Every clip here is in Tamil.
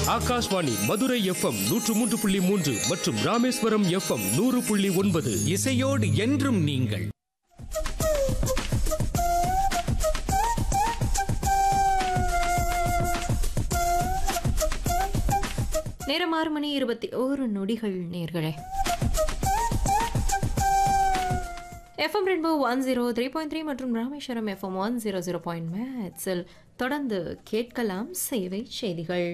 ஆகாஷ்வாணி மதுரை எஃப்எம் நூற்று மூன்று புள்ளி மூன்று மற்றும் ராமேஸ்வரம் எஃப்எம் நூறு புள்ளி ஒன்பது இசையோடு என்றும் நீங்கள் நேரம் ஆறு மணி இருபத்தி ஓரு நொடிகள் நேர்களே FM rainbow one zero three point three மற்றும் Rameswaram FM one zero zero point மேட்ஸில் தொடர்ந்து கேட்கலாம் சேவை செய்திகள்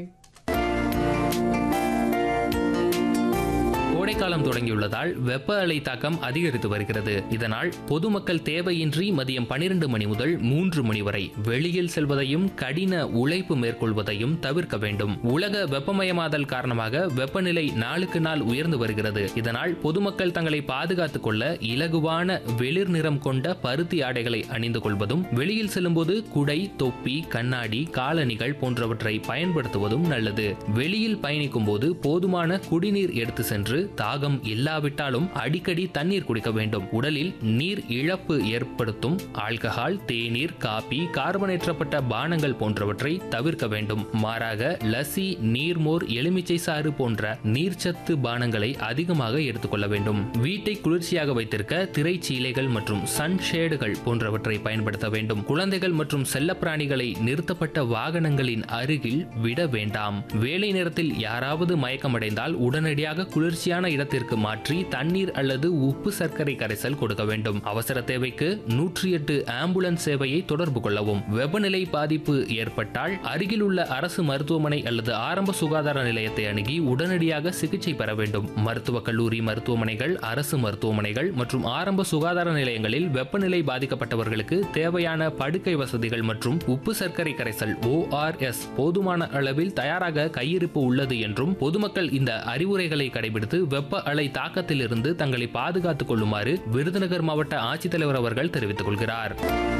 கோடைக்காலம் தொடங்கியுள்ளதால் வெப்ப அலை தாக்கம் அதிகரித்து வருகிறது இதனால் பொதுமக்கள் தேவையின்றி மதியம் பனிரெண்டு மணி முதல் மூன்று மணி வரை வெளியில் செல்வதையும் கடின உழைப்பு மேற்கொள்வதையும் தவிர்க்க வேண்டும் உலக வெப்பமயமாதல் காரணமாக வெப்பநிலை நாளுக்கு நாள் உயர்ந்து வருகிறது இதனால் பொதுமக்கள் தங்களை பாதுகாத்துக் கொள்ள இலகுவான வெளிர் நிறம் கொண்ட பருத்தி ஆடைகளை அணிந்து கொள்வதும் வெளியில் செல்லும்போது குடை தொப்பி கண்ணாடி காலணிகள் போன்றவற்றை பயன்படுத்துவதும் நல்லது வெளியில் பயணிக்கும் போது போதுமான குடிநீர் எடுத்து சென்று தாகம் இல்லாவிட்டாலும் அடிக்கடி தண்ணீர் குடிக்க வேண்டும் உடலில் நீர் இழப்பு ஏற்படுத்தும் ஆல்கஹால் தேநீர் காபி கார்பனேற்றப்பட்ட பானங்கள் போன்றவற்றை தவிர்க்க வேண்டும் மாறாக லசி நீர்மோர் எலுமிச்சை சாறு போன்ற நீர்ச்சத்து பானங்களை அதிகமாக எடுத்துக்கொள்ள வேண்டும் வீட்டை குளிர்ச்சியாக வைத்திருக்க திரைச்சீலைகள் மற்றும் சன்ஷேடுகள் போன்றவற்றை பயன்படுத்த வேண்டும் குழந்தைகள் மற்றும் செல்லப்பிராணிகளை நிறுத்தப்பட்ட வாகனங்களின் அருகில் விட வேண்டாம் வேலை நேரத்தில் யாராவது மயக்கமடைந்தால் உடனடியாக குளிர்ச்சியான இடத்திற்கு மாற்றி தண்ணீர் அல்லது உப்பு சர்க்கரை கரைசல் கொடுக்க வேண்டும் அவசர தேவைக்கு நூற்றி எட்டு ஆம்புலன்ஸ் சேவையை தொடர்பு கொள்ளவும் வெப்பநிலை பாதிப்பு ஏற்பட்டால் அருகில் உள்ள அரசு மருத்துவமனை அல்லது ஆரம்ப சுகாதார நிலையத்தை அணுகி உடனடியாக சிகிச்சை பெற வேண்டும் மருத்துவக் கல்லூரி மருத்துவமனைகள் அரசு மருத்துவமனைகள் மற்றும் ஆரம்ப சுகாதார நிலையங்களில் வெப்பநிலை பாதிக்கப்பட்டவர்களுக்கு தேவையான படுக்கை வசதிகள் மற்றும் உப்பு சர்க்கரை கரைசல் ஓஆர்எஸ் போதுமான அளவில் தயாராக கையிருப்பு உள்ளது என்றும் பொதுமக்கள் இந்த அறிவுரைகளை கடைபிடித்து வெப்ப அலை தாக்கத்திலிருந்து தங்களை பாதுகாத்துக் கொள்ளுமாறு விருதுநகர் மாவட்ட ஆட்சித்தலைவர் அவர்கள் தெரிவித்துக் கொள்கிறார்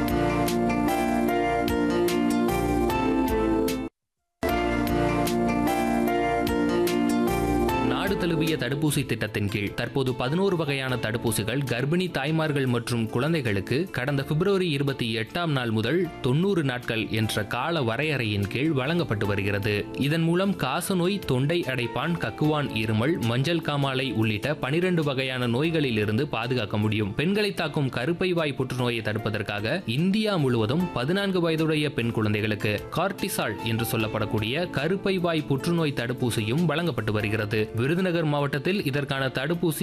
நாடு தழுவிய தடுப்பூசி திட்டத்தின் கீழ் தற்போது பதினோரு வகையான தடுப்பூசிகள் கர்ப்பிணி தாய்மார்கள் மற்றும் குழந்தைகளுக்கு கடந்த பிப்ரவரி இருபத்தி எட்டாம் நாள் முதல் தொண்ணூறு நாட்கள் என்ற கால வரையறையின் கீழ் வழங்கப்பட்டு வருகிறது இதன் மூலம் காசநோய் தொண்டை அடைப்பான் கக்குவான் இருமல் மஞ்சள் காமாலை உள்ளிட்ட பனிரெண்டு வகையான நோய்களில் இருந்து பாதுகாக்க முடியும் பெண்களை தாக்கும் கருப்பை வாய் புற்றுநோயை தடுப்பதற்காக இந்தியா முழுவதும் பதினான்கு வயதுடைய பெண் குழந்தைகளுக்கு கார்டிசால் என்று சொல்லப்படக்கூடிய கருப்பை வாய் புற்றுநோய் தடுப்பூசியும் வழங்கப்பட்டு வருகிறது விருதுநகர் மாவட்டத்தில் இதற்கான தடுப்பூசி